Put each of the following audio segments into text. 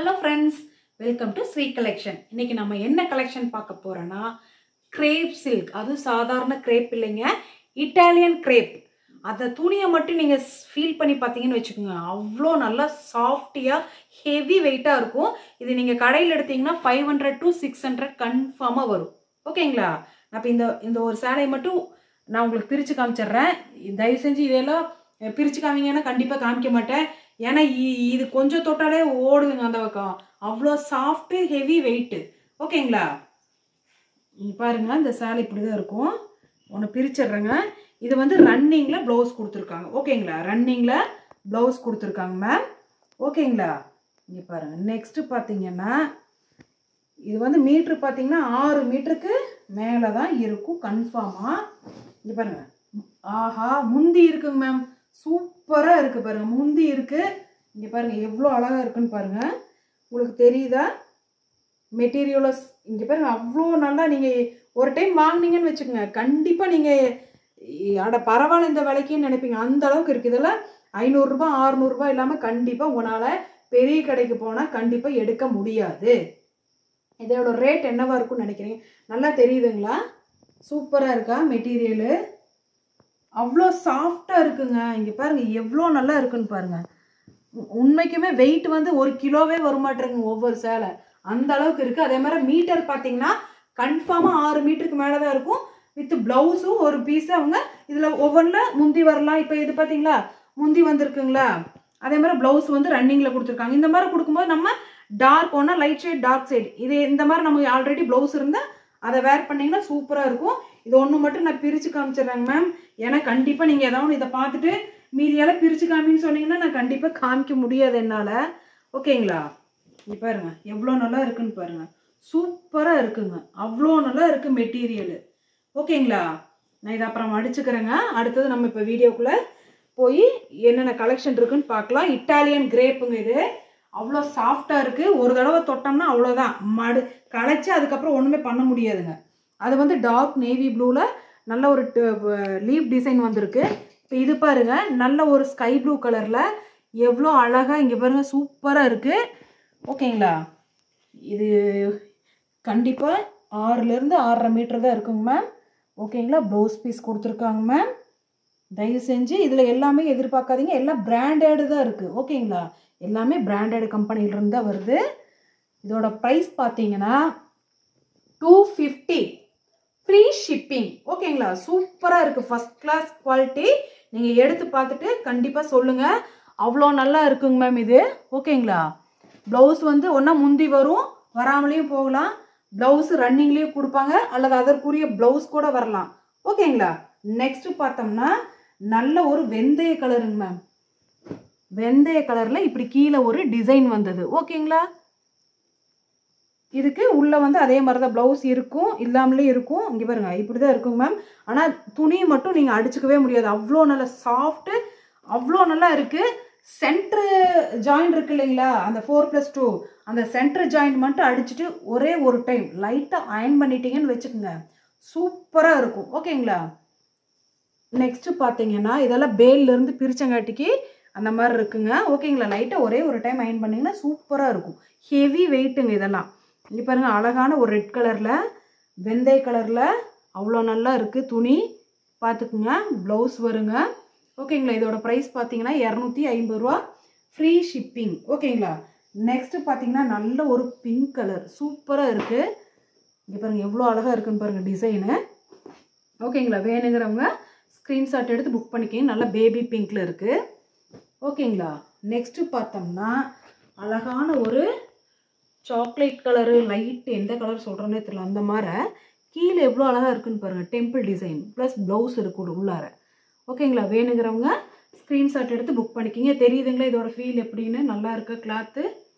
hello friends welcome to Sri collection இன்னைக்கு நம்ம என்ன கலெக்ஷன் பார்க்க போறோம்னா கிரேப் சில்க் அது சாதாரண கிரேப் இல்லைங்க இட்டாலியன் கிரேப் அந்த துணியை மட்டும் நீங்கள் ஃபீல் பண்ணி பார்த்தீங்கன்னு வச்சுக்கோங்க அவ்வளோ நல்லா சாஃப்டியாக ஹெவி வெயிட்டாக இருக்கும் இது நீங்கள் கடையில் எடுத்தீங்கன்னா five hundred to six hundred கன்ஃபார்மாக வரும் ஓகேங்களா நான் இப்போ இந்த இந்த ஒரு சேலையை மட்டும் நான் உங்களுக்கு பிரித்து காமிச்சிடுறேன் தயவு செஞ்சு இதெல்லாம் பிரித்து காமிங்கன்னா கண்டிப்பாக காமிக்க மாட்டேன் ஏன்னா இ- இது கொஞ்சம் தொட்டாலே ஓடுதுங்க அந்த பக்கம் அவ்வளோ சாஃப்ட்டு ஹெவி வெயிட்டு ஓகேங்களா இங்க பாருங்க இந்த சேலை இப்படி தான் இருக்கும் ஒன்று பிரிச்சிடுறேங்க இது வந்து ரன்னிங்கில் ப்ளவுஸ் கொடுத்துருக்காங்க ஓகேங்களா ரன்னிங்கில் ப்ளவுஸ் கொடுத்துருக்காங்க மேம் ஓகேங்களா இங்கே பாருங்கள் நெக்ஸ்ட்டு பார்த்தீங்கன்னா இது வந்து மீட்ரு பார்த்தீங்கன்னா ஆறு மீட்டருக்கு மேலே தான் இருக்கும் கன்ஃபார்மாக இங்கே பாருங்க ஆஹா முந்தி இருக்குங்க மேம் சூப்பராக இருக்குது பாருங்க முந்தி இருக்குது இங்கே பாருங்க எவ்வளோ அழகாக இருக்குன்னு பாருங்க உங்களுக்கு தெரியுதா மெட்டீரியலஸ் இங்கே பாருங்க அவ்வளோ நல்லா நீங்கள் ஒரு டைம் வாங்குனீங்கன்னு வச்சுக்கோங்க கண்டிப்பாக நீங்கள் அட பரவாயில்ல இந்த விலைக்குன்னு நினைப்பீங்க அந்த அளவுக்கு இருக்குது இதெல்லாம் ஐநூறுரூபா ஆறுநூறுபா இல்லாமல் கண்டிப்பாக உங்களால் பெரிய கடைக்கு போனால் கண்டிப்பாக எடுக்க முடியாது இதோட ரேட் என்னவா இருக்கும்னு நினைக்கிறீங்க நல்லா தெரியுதுங்களா சூப்பராக இருக்கா மெட்டீரியலு அவ்வளோ சாஃப்டாக இருக்குங்க இங்கே பாருங்க எவ்வளோ நல்லா இருக்குன்னு பாருங்க உ- உண்மைக்குமே வெயிட் வந்து ஒரு கிலோவே வரமாட்டேங்குங்க ஒவ்வொரு சேலை அந்த அளவுக்கு இருக்குது அதே மாதிரி மீட்டர் பார்த்தீங்கன்னா கன்ஃபார்மாக ஆறு மீட்டருக்கு மேலே தான் இருக்கும் வித் ப்ளவுஸும் ஒரு பீஸ் அவங்க இதில் ஒவ்வொன்றில் முந்தி வரலாம் இப்போ இது பார்த்தீங்களா முந்தி வந்திருக்குங்களா அதே மாதிரி ப்ளவுஸ் வந்து ரன்னிங்கில் கொடுத்துருக்காங்க இந்த மாதிரி கொடுக்கும்போது நம்ம டார்க் ஒன்றா லைட் ஷேட் டார்க் சைடு இது இந்த மாதிரி நமக்கு ஆல்ரெடி ப்ளவுஸ் இருந்தால் அதை வேர் பண்ணீங்கன்னா சூப்பராக இருக்கும் இது ஒன்று மட்டும் நான் பிரித்து காமிச்சிடுறேங்க மேம் ஏன்னா கண்டிப்பாக நீங்கள் ஏதாவது இதை பார்த்துட்டு மீதியெல்லாம் பிரித்து காமின்னு சொன்னீங்கன்னா நான் கண்டிப்பாக காமிக்க முடியாது என்னால் ஓகேங்களா இங்க பாருங்க எவ்வளோ நல்லா இருக்குன்னு பாருங்க சூப்பராக இருக்குங்க அவ்வளோ நல்லா இருக்கு மெட்டீரியலு ஓகேங்களா நான் இதை அப்புறம் அடிச்சுக்கிறேங்க அடுத்தது நம்ம இப்போ வீடியோக்குள்ளே போய் என்னென்ன கலெக்ஷன் இருக்குன்னு பார்க்கலாம் இட்டாலியன் கிரேப்புங்க இது அவ்வளோ சாஃப்டாக இருக்குது ஒரு தடவை தொட்டோம்னா அவ்வளோதான் மடு களைச்சி அதுக்கப்புறம் ஒன்றுமே பண்ண முடியாதுங்க அது வந்து டார்க் நேவி ப்ளூவில் நல்ல ஒரு லீவ் டிசைன் வந்திருக்கு இப்போ இது பாருங்க நல்ல ஒரு ஸ்கை ப்ளூ கலரில் எவ்வளோ அழகாக இங்கே பாருங்க சூப்பராக இருக்குது ஓகேங்களா இது கண்டிப்பாக ஆறுலேருந்து ஆறரை மீட்டர் தான் இருக்குங்க மேம் ஓகேங்களா ப்ளவுஸ் பீஸ் கொடுத்துருக்காங்க மேம் தயவு செஞ்சு இதில் எல்லாமே எதிர்பார்க்காதீங்க எல்லாம் பிராண்டடு தான் இருக்குது ஓகேங்களா எல்லாமே பிராண்டட் கம்பெனிலிருந்து தான் வருது இதோட ப்ரைஸ் பார்த்தீங்கன்னா டூ ஃபிஃப்டி ஃப்ரீ ஷிப்பிங் ஓகேங்களா சூப்பராக இருக்குது ஃபஸ்ட் கிளாஸ் குவாலிட்டி நீங்கள் எடுத்து பார்த்துட்டு கண்டிப்பாக சொல்லுங்கள் அவ்வளோ நல்லா இருக்குங்க மேம் இது ஓகேங்களா ப்ளவுஸ் வந்து ஒன்றா முந்தி வரும் வராமலேயும் போகலாம் ப்ளவுஸ் ரன்னிங்லேயும் கொடுப்பாங்க அல்லது அதற்குரிய ப்ளவுஸ் கூட வரலாம் ஓகேங்களா நெக்ஸ்ட் பார்த்தோம்னா நல்ல ஒரு வெந்தய கலருங்க மேம் வெந்தய கலரில் இப்படி கீழே ஒரு டிசைன் வந்தது ஓகேங்களா இதுக்கு உள்ள வந்து அதே மாதிரி தான் ப்ளவுஸ் இருக்கும் இல்லாமலே இருக்கும் இங்கே பாருங்க இப்படி தான் இருக்குங்க மேம் ஆனால் துணி மட்டும் நீங்கள் அடிச்சுக்கவே முடியாது அவ்வளோ நல்ல சாஃப்ட்டு அவ்வளோ நல்லா இருக்குது சென்ட்ரு ஜாயிண்ட் இருக்கு இல்லைங்களா அந்த ஃபோர் ப்ளஸ் டூ அந்த சென்டர் ஜாயிண்ட் மட்டும் அடிச்சுட்டு ஒரே ஒரு டைம் லைட்டாக அயன் பண்ணிட்டீங்கன்னு வச்சுக்கோங்க சூப்பராக இருக்கும் ஓகேங்களா நெக்ஸ்ட்டு பார்த்தீங்கன்னா இதெல்லாம் பேல்லேருந்து பிரிச்சங்காட்டிக்கு அந்த மாதிரி இருக்குங்க ஓகேங்களா லைட்டாக ஒரே ஒரு டைம் அயன் பண்ணிங்கன்னா சூப்பராக இருக்கும் ஹெவி வெயிட்டுங்க இதெல்லாம் இங்கே பாருங்க அழகான ஒரு ரெட் கலரில் வெந்தய கலரில் அவ்வளோ நல்லா இருக்குது துணி பார்த்துக்குங்க ப்ளவுஸ் வருங்க ஓகேங்களா இதோட ப்ரைஸ் பார்த்தீங்கன்னா இரநூத்தி ஐம்பது ரூபா ஃப்ரீ ஷிப்பிங் ஓகேங்களா நெக்ஸ்ட்டு பார்த்தீங்கன்னா நல்ல ஒரு பிங்க் கலர் சூப்பராக இருக்குது இங்கே பாருங்கள் எவ்வளோ அழகாக இருக்குன்னு பாருங்கள் டிசைனு ஓகேங்களா வேணுங்கிறவங்க ஸ்க்ரீன்ஷாட் எடுத்து புக் பண்ணிக்கிங்க நல்லா பேபி பிங்க்கில் இருக்குது ஓகேங்களா நெக்ஸ்ட்டு பார்த்தோம்னா அழகான ஒரு சாக்லேட் கலரு லைட் எந்த கலர் சொல்கிறேன்னே தெரியல அந்த மாதிரி கீழே எவ்வளோ அழகாக இருக்குன்னு பாருங்கள் டெம்பிள் டிசைன் ப்ளஸ் ப்ளவுஸ் இருக்கு உள்ளார ஓகேங்களா வேணுங்கிறவங்க ஸ்க்ரீன்ஷாட் எடுத்து புக் பண்ணிக்கிங்க தெரியுதுங்களா இதோட ஃபீல் எப்படின்னு நல்லா இருக்கு கிளாத்து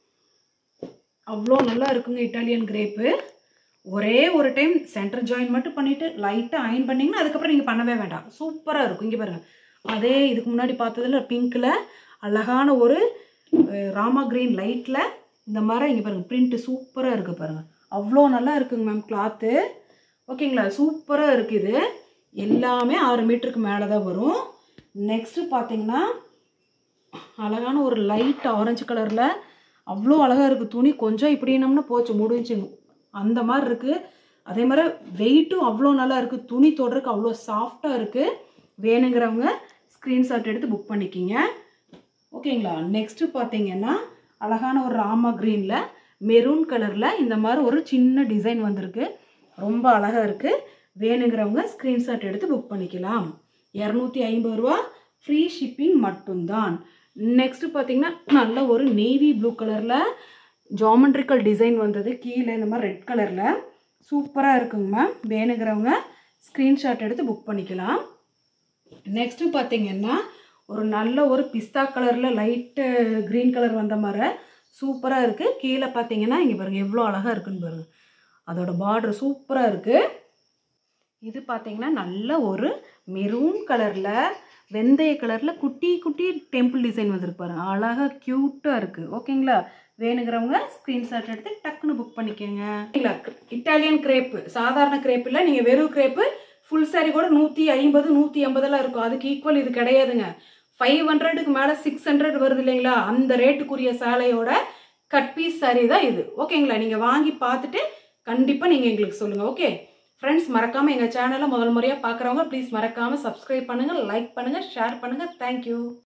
அவ்வளோ நல்லா இருக்குங்க இட்டாலியன் கிரேப்பு ஒரே ஒரு டைம் சென்டர் ஜாயின் மட்டும் பண்ணிவிட்டு லைட்டாக அயன் பண்ணிங்கன்னா அதுக்கப்புறம் நீங்கள் பண்ணவே வேண்டாம் சூப்பராக இருக்கும் இங்கே பாருங்கள் அதே இதுக்கு முன்னாடி பார்த்ததுல பிங்க்கில் அழகான ஒரு அஹ், ராமா கிரீன் லைட்டில் இந்த மாதிரி இங்கே பாருங்கள் பிரிண்ட்டு சூப்பராக இருக்குது பாருங்கள் அவ்வளோ நல்லா இருக்குங்க மேம் கிளாத்து ஓகேங்களா சூப்பராக இருக்குது எல்லாமே ஆறு மீட்டருக்கு மேலே தான் வரும் நெக்ஸ்ட்டு பார்த்தீங்கன்னா அழகான ஒரு லைட் ஆரஞ்சு கலரில் அவ்வளோ அழகாக இருக்குது துணி கொஞ்சம் இப்படினோம்னா போச்சு முடிஞ்சுங்க அந்த மாதிரி இருக்குது அதே மாதிரி வெயிட்டும் அவ்வளோ நல்லா இருக்குது துணி தொடுறதுக்கு அவ்வளோ சாஃப்டாக இருக்குது வேணுங்கிறவங்க ஸ்க்ரீன்ஷாட் எடுத்து புக் பண்ணிக்கிங்க ஓகேங்களா நெக்ஸ்ட்டு பார்த்தீங்கன்னா அழகான ஒரு ராமா க்ரீனில் மெரூன் கலரில் இந்த மாதிரி ஒரு சின்ன டிசைன் வந்திருக்கு ரொம்ப அழகாக இருக்குது வேணுங்கிறவங்க ஸ்க்ரீன்ஷாட் எடுத்து புக் பண்ணிக்கலாம் இரநூத்தி ஐம்பது ரூபா ஃப்ரீ ஷிப்பிங் மட்டும்தான் நெக்ஸ்ட்டு பார்த்தீங்கன்னா நல்ல ஒரு நேவி ப்ளூ கலரில் ஜாமெண்ட்ரிக்கல் டிசைன் வந்தது கீழே இந்த மாதிரி ரெட் கலரில் சூப்பராக இருக்குங்க மேம் வேணுங்கிறவங்க ஸ்க்ரீன்ஷாட் எடுத்து புக் பண்ணிக்கலாம் நெக்ஸ்ட்டு பார்த்தீங்கன்னா ஒரு நல்ல ஒரு பிஸ்தா கலரில் லைட்டு க்ரீன் கலர் வந்த மாதிரி சூப்பராக இருக்குது கீழே பார்த்தீங்கன்னா இங்கே பாருங்கள் எவ்வளோ அழகாக இருக்குன்னு பாருங்கள் அதோட பார்டர் சூப்பராக இருக்குது இது பார்த்தீங்கன்னா நல்ல ஒரு மெரூன் கலரில் வெந்தய கலரில் குட்டி குட்டி டெம்பிள் டிசைன் வந்திருக்கு பாருங்க அழகாக க்யூட்டாக இருக்குது ஓகேங்களா வேணுங்கிறவங்க ஸ்க்ரீன்ஷாட் எடுத்து டக்குன்னு புக் பண்ணிக்கோங்க ஓகேங்களா இட்டாலியன் கிரேப்பு சாதாரண கிரேப் இல்லை நீங்கள் வெறும் கிரேப்பு ஃபுல் சாரி கூட நூற்றி ஐம்பது நூற்றி எண்பதெல்லாம் இருக்கும் அதுக்கு ஈக்குவல் இது கிடையாதுங்க ஃபைவ் ஹண்ட்ரடுக்கு மேலே சிக்ஸ் ஹண்ட்ரட் வருது இல்லைங்களா அந்த ரேட்டுக்குரிய சேலையோட கட் பீஸ் சாரி தான் இது ஓகேங்களா நீங்கள் வாங்கி பார்த்துட்டு கண்டிப்பாக நீங்கள் எங்களுக்கு சொல்லுங்கள் ஓகே ஃப்ரெண்ட்ஸ் மறக்காமல் எங்கள் சேனலை முதல் முறையாக பார்க்குறவங்க ப்ளீஸ் மறக்காமல் சப்ஸ்கிரைப் பண்ணுங்கள் லைக் பண்ணுங்கள் ஷேர் பண்ணுங்கள் தேங்க்யூ